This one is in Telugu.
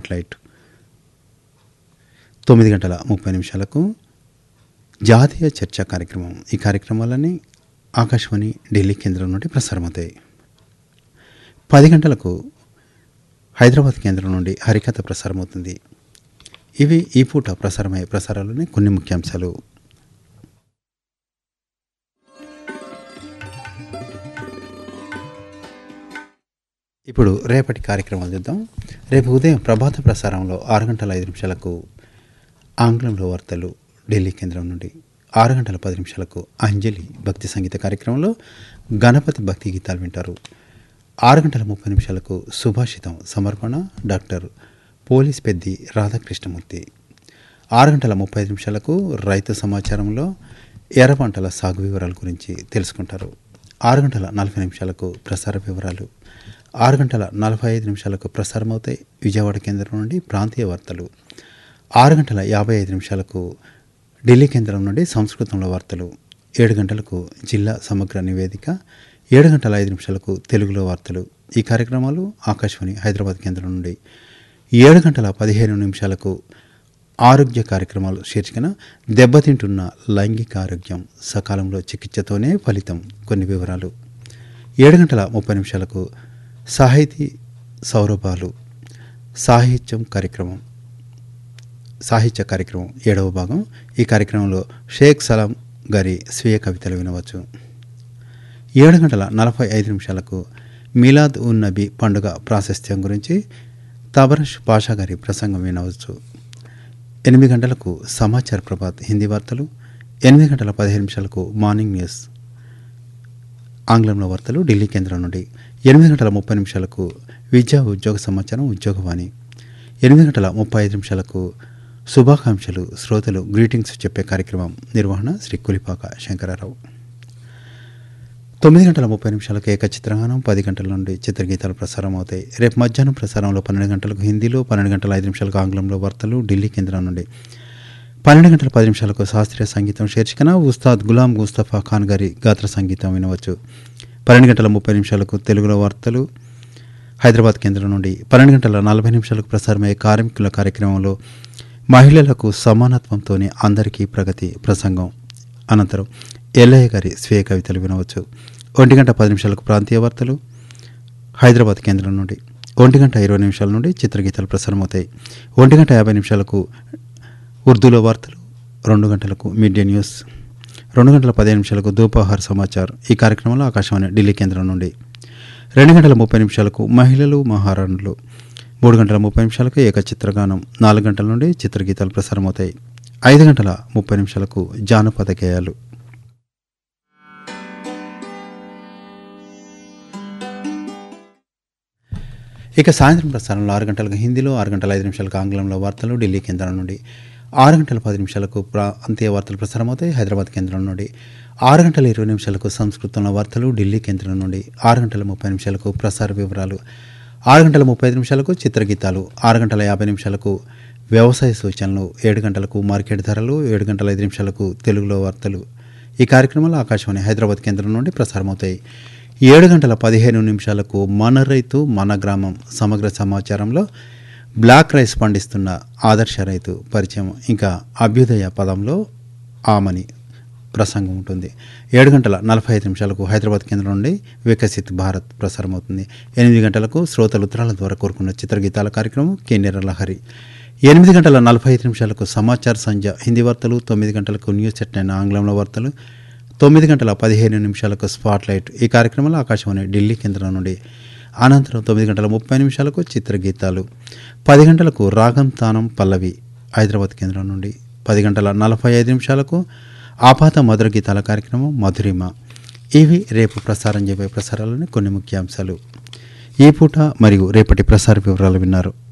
స్పాట్లైట్ తొమ్మిది గంటల ముప్పై నిమిషాలకు జాతీయ చర్చా కార్యక్రమం ఈ కార్యక్రమాలన్నీ ఆకాశవాణి ఢిల్లీ కేంద్రం నుండి ప్రసారమవుతాయి పది గంటలకు హైదరాబాద్ కేంద్రం నుండి హరికథ ప్రసారమవుతుంది ఇవి ఈ పూట ప్రసారమయ్యే ప్రసారాలని కొన్ని ముఖ్యాంశాలు ఇప్పుడు రేపటి కార్యక్రమాలు చూద్దాం రేపు ఉదయం ప్రభాత ప్రసారంలో ఆరు గంటల ఐదు నిమిషాలకు ఆంగ్లంలో వార్తలు ఢిల్లీ కేంద్రం నుండి ఆరు గంటల పది నిమిషాలకు అంజలి భక్తి సంగీత కార్యక్రమంలో గణపతి భక్తి గీతాలు వింటారు ఆరు గంటల ముప్పై నిమిషాలకు సుభాషితం సమర్పణ డాక్టర్ పోలీస్ పెద్ది రాధాకృష్ణమూర్తి ఆరు గంటల ముప్పై ఐదు నిమిషాలకు రైతు సమాచారంలో ఎర్ర పంటల సాగు వివరాల గురించి తెలుసుకుంటారు ఆరు గంటల నలభై నిమిషాలకు ప్రసార వివరాలు ఆరు గంటల నలభై ఐదు నిమిషాలకు ప్రసారమవుతాయి విజయవాడ కేంద్రం నుండి ప్రాంతీయ వార్తలు ఆరు గంటల యాభై ఐదు నిమిషాలకు ఢిల్లీ కేంద్రం నుండి సంస్కృతంలో వార్తలు ఏడు గంటలకు జిల్లా సమగ్ర నివేదిక ఏడు గంటల ఐదు నిమిషాలకు తెలుగులో వార్తలు ఈ కార్యక్రమాలు ఆకాశవాణి హైదరాబాద్ కేంద్రం నుండి ఏడు గంటల పదిహేను నిమిషాలకు ఆరోగ్య కార్యక్రమాలు శీర్షికన దెబ్బతింటున్న లైంగిక ఆరోగ్యం సకాలంలో చికిత్సతోనే ఫలితం కొన్ని వివరాలు ఏడు గంటల ముప్పై నిమిషాలకు సాహితీ సౌరభాలు సాహిత్యం కార్యక్రమం సాహిత్య కార్యక్రమం ఏడవ భాగం ఈ కార్యక్రమంలో షేక్ సలాం గారి స్వీయ కవితలు వినవచ్చు ఏడు గంటల నలభై ఐదు నిమిషాలకు మిలాద్ ఉన్ నబీ పండుగ ప్రాశస్త్యం గురించి తబరష్ పాషా గారి ప్రసంగం వినవచ్చు ఎనిమిది గంటలకు సమాచార ప్రభాత్ హిందీ వార్తలు ఎనిమిది గంటల పదిహేను నిమిషాలకు మార్నింగ్ న్యూస్ ఆంగ్లంలో వార్తలు ఢిల్లీ కేంద్రం నుండి ఎనిమిది గంటల ముప్పై నిమిషాలకు విద్యా ఉద్యోగ సమాచారం ఉద్యోగవాణి ఎనిమిది గంటల ముప్పై ఐదు నిమిషాలకు శుభాకాంక్షలు శ్రోతలు గ్రీటింగ్స్ చెప్పే కార్యక్రమం నిర్వహణ శ్రీ కులిపాక శంకరారావు తొమ్మిది గంటల ముప్పై నిమిషాలకు ఏకచిత్రగానం పది గంటల నుండి చిత్రగీతాలు ప్రసారం అవుతాయి రేపు మధ్యాహ్నం ప్రసారంలో పన్నెండు గంటలకు హిందీలో పన్నెండు గంటల ఐదు నిమిషాలకు ఆంగ్లంలో వార్తలు ఢిల్లీ కేంద్రం నుండి పన్నెండు గంటల పది నిమిషాలకు శాస్త్రీయ సంగీతం శీర్షికన ఉస్తాద్ గులాం ముస్తఫా ఖాన్ గారి గాత్ర సంగీతం వినవచ్చు పన్నెండు గంటల ముప్పై నిమిషాలకు తెలుగులో వార్తలు హైదరాబాద్ కేంద్రం నుండి పన్నెండు గంటల నలభై నిమిషాలకు ప్రసారమయ్యే కార్మికుల కార్యక్రమంలో మహిళలకు సమానత్వంతోనే అందరికీ ప్రగతి ప్రసంగం అనంతరం ఎల్లయ్య గారి స్వీయ కవితలు వినవచ్చు ఒంటి గంట పది నిమిషాలకు ప్రాంతీయ వార్తలు హైదరాబాద్ కేంద్రం నుండి ఒంటి గంట ఇరవై నిమిషాల నుండి చిత్రగీతాలు ప్రసారమవుతాయి ఒంటి గంట యాభై నిమిషాలకు ఉర్దూలో వార్తలు రెండు గంటలకు మిడ్ డే న్యూస్ రెండు గంటల పదిహేను నిమిషాలకు దూపహార్ సమాచార్ ఈ కార్యక్రమంలో ఆకాశవాణి ఢిల్లీ కేంద్రం నుండి రెండు గంటల ముప్పై నిమిషాలకు మహిళలు మహారాణులు మూడు గంటల ముప్పై నిమిషాలకు ఏకచిత్రగానం నాలుగు గంటల నుండి చిత్రగీతాలు ప్రసారమవుతాయి ఐదు గంటల ముప్పై నిమిషాలకు జానపద గేయాలు ఇక సాయంత్రం ప్రసారంలో ఆరు గంటలకు హిందీలో ఆరు గంటల ఐదు నిమిషాలకు ఆంగ్లంలో వార్తలు ఢిల్లీ కేంద్రం నుండి ఆరు గంటల పది నిమిషాలకు ప్రాంతీయ వార్తలు ప్రసారమవుతాయి హైదరాబాద్ కేంద్రం నుండి ఆరు గంటల ఇరవై నిమిషాలకు సంస్కృతంలో వార్తలు ఢిల్లీ కేంద్రం నుండి ఆరు గంటల ముప్పై నిమిషాలకు ప్రసార వివరాలు ఆరు గంటల ముప్పై ఐదు నిమిషాలకు చిత్రగీతాలు ఆరు గంటల యాభై నిమిషాలకు వ్యవసాయ సూచనలు ఏడు గంటలకు మార్కెట్ ధరలు ఏడు గంటల ఐదు నిమిషాలకు తెలుగులో వార్తలు ఈ కార్యక్రమాలు ఆకాశవాణి హైదరాబాద్ కేంద్రం నుండి ప్రసారమవుతాయి ఏడు గంటల పదిహేను నిమిషాలకు మన రైతు మన గ్రామం సమగ్ర సమాచారంలో బ్లాక్ రైస్ పండిస్తున్న ఆదర్శ రైతు పరిచయం ఇంకా అభ్యుదయ పదంలో ఆమని ప్రసంగం ఉంటుంది ఏడు గంటల నలభై ఐదు నిమిషాలకు హైదరాబాద్ కేంద్రం నుండి వికసిత్ భారత్ ప్రసారం అవుతుంది ఎనిమిది గంటలకు శ్రోతలు ఉత్తరాల ద్వారా కోరుకున్న చిత్రగీతాల కార్యక్రమం కేన్నెర లహరి ఎనిమిది గంటల నలభై ఐదు నిమిషాలకు సమాచార సంధ్య హిందీ వార్తలు తొమ్మిది గంటలకు న్యూస్ సెట్ అయిన ఆంగ్లంలో వార్తలు తొమ్మిది గంటల పదిహేను నిమిషాలకు స్పాట్లైట్ ఈ కార్యక్రమంలో ఆకాశవాణి ఢిల్లీ కేంద్రం నుండి అనంతరం తొమ్మిది గంటల ముప్పై నిమిషాలకు చిత్రగీతాలు పది గంటలకు రాగం తానం పల్లవి హైదరాబాద్ కేంద్రం నుండి పది గంటల నలభై ఐదు నిమిషాలకు ఆపాత మధుర గీతాల కార్యక్రమం మధురిమ ఇవి రేపు ప్రసారం చేయబోయే ప్రసారాలని కొన్ని ముఖ్యాంశాలు ఈ పూట మరియు రేపటి ప్రసార వివరాలు విన్నారు